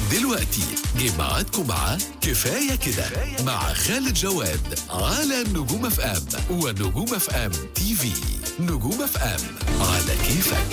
دلوقتي جه ميعادكم مع كفاية كده مع خالد جواد على نجوم اف ام ونجوم اف ام تي في نجوم اف ام على كيفك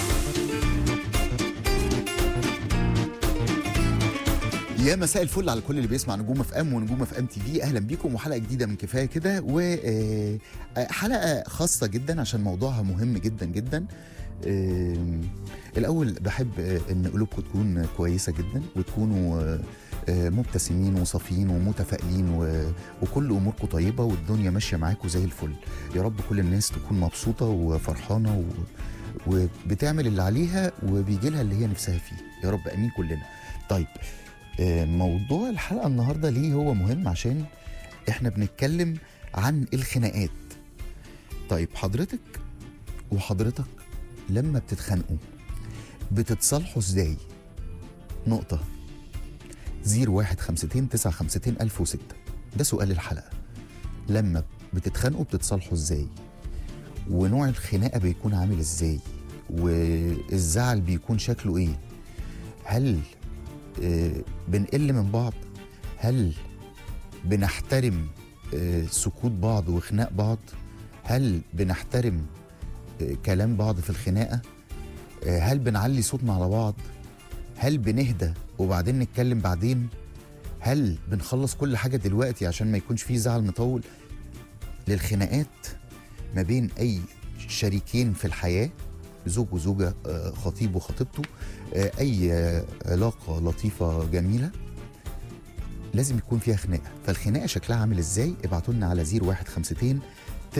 يا مساء الفل على كل اللي بيسمع نجوم اف ام ونجوم اف ام تي في اهلا بيكم وحلقه جديده من كفايه كده وحلقه خاصه جدا عشان موضوعها مهم جدا جدا آه، الاول بحب آه، ان قلوبكم تكون كويسه جدا وتكونوا آه، آه، مبتسمين وصافيين ومتفائلين و- وكل اموركم طيبه والدنيا ماشيه معاكم زي الفل يا رب كل الناس تكون مبسوطه وفرحانه و... وبتعمل اللي عليها وبيجي لها اللي هي نفسها فيه يا رب امين كلنا طيب آه، موضوع الحلقه النهارده ليه هو مهم عشان احنا بنتكلم عن الخناقات طيب حضرتك وحضرتك لما بتتخانقوا بتتصالحوا ازاي نقطة زيرو واحد خمستين تسعة خمستين ألف وستة ده سؤال الحلقة لما بتتخانقوا بتتصالحوا ازاي ونوع الخناقة بيكون عامل ازاي والزعل بيكون شكله ايه هل آه، بنقل من بعض هل بنحترم آه، سكوت بعض وخناق بعض هل بنحترم آه، كلام بعض في الخناقه آه، هل بنعلي صوتنا على بعض هل بنهدى وبعدين نتكلم بعدين هل بنخلص كل حاجه دلوقتي عشان ما يكونش فيه زعل مطول للخناقات ما بين اي شريكين في الحياه زوج وزوجه آه، خطيب وخطيبته آه، اي آه، علاقه لطيفه جميله لازم يكون فيها خناقه فالخناقه شكلها عامل ازاي ابعتوا لنا على 0152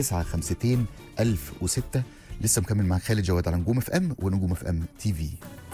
952 1006 لسه مكمل مع خالد جواد على نجوم اف ام ونجوم اف ام تي في